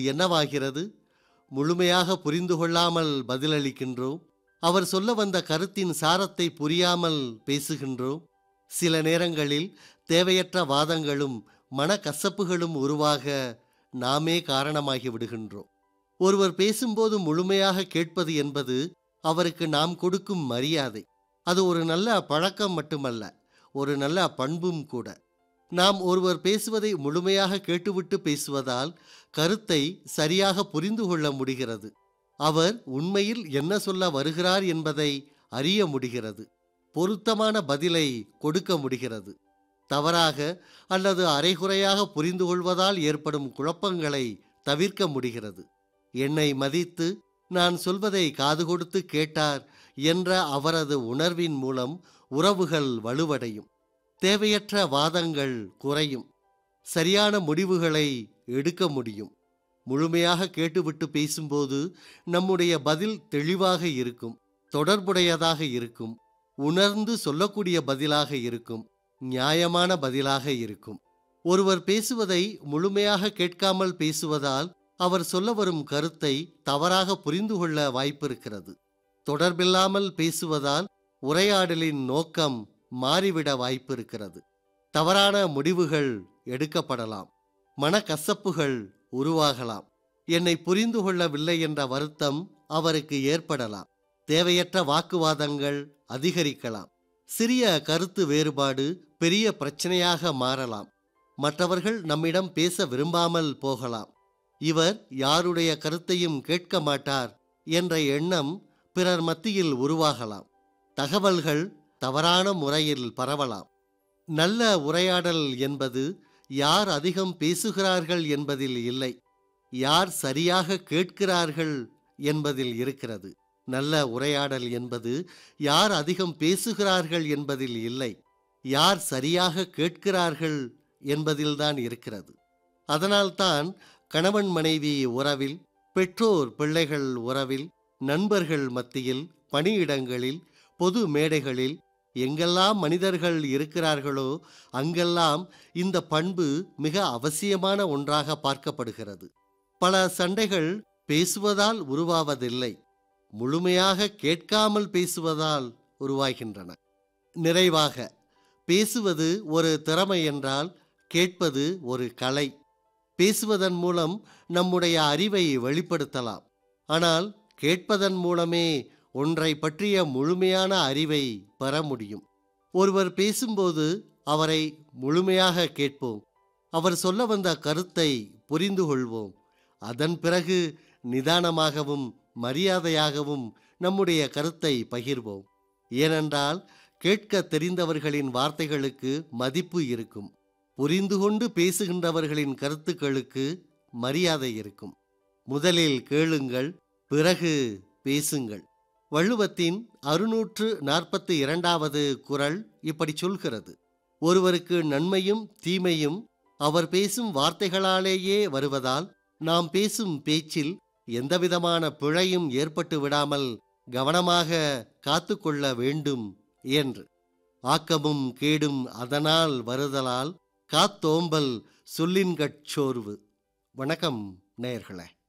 என்னவாகிறது முழுமையாக புரிந்து கொள்ளாமல் பதிலளிக்கின்றோம் அவர் சொல்ல வந்த கருத்தின் சாரத்தை புரியாமல் பேசுகின்றோம் சில நேரங்களில் தேவையற்ற வாதங்களும் மனக்கசப்புகளும் உருவாக நாமே காரணமாகி விடுகின்றோம் ஒருவர் பேசும்போது முழுமையாக கேட்பது என்பது அவருக்கு நாம் கொடுக்கும் மரியாதை அது ஒரு நல்ல பழக்கம் மட்டுமல்ல ஒரு நல்ல பண்பும் கூட நாம் ஒருவர் பேசுவதை முழுமையாக கேட்டுவிட்டு பேசுவதால் கருத்தை சரியாக புரிந்து கொள்ள முடிகிறது அவர் உண்மையில் என்ன சொல்ல வருகிறார் என்பதை அறிய முடிகிறது பொருத்தமான பதிலை கொடுக்க முடிகிறது தவறாக அல்லது அரைகுறையாக புரிந்து கொள்வதால் ஏற்படும் குழப்பங்களை தவிர்க்க முடிகிறது என்னை மதித்து நான் சொல்வதை காது கொடுத்து கேட்டார் என்ற அவரது உணர்வின் மூலம் உறவுகள் வலுவடையும் தேவையற்ற வாதங்கள் குறையும் சரியான முடிவுகளை எடுக்க முடியும் முழுமையாக கேட்டுவிட்டு பேசும்போது நம்முடைய பதில் தெளிவாக இருக்கும் தொடர்புடையதாக இருக்கும் உணர்ந்து சொல்லக்கூடிய பதிலாக இருக்கும் நியாயமான பதிலாக இருக்கும் ஒருவர் பேசுவதை முழுமையாக கேட்காமல் பேசுவதால் அவர் சொல்ல வரும் கருத்தை தவறாக புரிந்து கொள்ள வாய்ப்பிருக்கிறது தொடர்பில்லாமல் பேசுவதால் உரையாடலின் நோக்கம் மாறிவிட வாய்ப்பிருக்கிறது தவறான முடிவுகள் எடுக்கப்படலாம் மனக்கசப்புகள் உருவாகலாம் என்னை புரிந்து கொள்ளவில்லை என்ற வருத்தம் அவருக்கு ஏற்படலாம் தேவையற்ற வாக்குவாதங்கள் அதிகரிக்கலாம் சிறிய கருத்து வேறுபாடு பெரிய பிரச்சனையாக மாறலாம் மற்றவர்கள் நம்மிடம் பேச விரும்பாமல் போகலாம் இவர் யாருடைய கருத்தையும் கேட்க மாட்டார் என்ற எண்ணம் பிறர் மத்தியில் உருவாகலாம் தகவல்கள் தவறான முறையில் பரவலாம் நல்ல உரையாடல் என்பது யார் அதிகம் பேசுகிறார்கள் என்பதில் இல்லை யார் சரியாக கேட்கிறார்கள் என்பதில் இருக்கிறது நல்ல உரையாடல் என்பது யார் அதிகம் பேசுகிறார்கள் என்பதில் இல்லை யார் சரியாக கேட்கிறார்கள் என்பதில்தான் இருக்கிறது அதனால்தான் கணவன் மனைவி உறவில் பெற்றோர் பிள்ளைகள் உறவில் நண்பர்கள் மத்தியில் பணியிடங்களில் பொது மேடைகளில் எங்கெல்லாம் மனிதர்கள் இருக்கிறார்களோ அங்கெல்லாம் இந்த பண்பு மிக அவசியமான ஒன்றாக பார்க்கப்படுகிறது பல சண்டைகள் பேசுவதால் உருவாவதில்லை முழுமையாக கேட்காமல் பேசுவதால் உருவாகின்றன நிறைவாக பேசுவது ஒரு திறமை என்றால் கேட்பது ஒரு கலை பேசுவதன் மூலம் நம்முடைய அறிவை வெளிப்படுத்தலாம் ஆனால் கேட்பதன் மூலமே ஒன்றை பற்றிய முழுமையான அறிவை பெற முடியும் ஒருவர் பேசும்போது அவரை முழுமையாக கேட்போம் அவர் சொல்ல வந்த கருத்தை புரிந்து கொள்வோம் அதன் பிறகு நிதானமாகவும் மரியாதையாகவும் நம்முடைய கருத்தை பகிர்வோம் ஏனென்றால் கேட்க தெரிந்தவர்களின் வார்த்தைகளுக்கு மதிப்பு இருக்கும் புரிந்து கொண்டு பேசுகின்றவர்களின் கருத்துக்களுக்கு மரியாதை இருக்கும் முதலில் கேளுங்கள் பிறகு பேசுங்கள் வள்ளுவத்தின் அறுநூற்று நாற்பத்தி இரண்டாவது குரல் இப்படி சொல்கிறது ஒருவருக்கு நன்மையும் தீமையும் அவர் பேசும் வார்த்தைகளாலேயே வருவதால் நாம் பேசும் பேச்சில் எந்தவிதமான பிழையும் ஏற்பட்டு விடாமல் கவனமாக காத்துக்கொள்ள வேண்டும் என்று ஆக்கமும் கேடும் அதனால் வருதலால் காத்தோம்பல் சொல்லின்கட்சோர்வு வணக்கம் நேயர்களே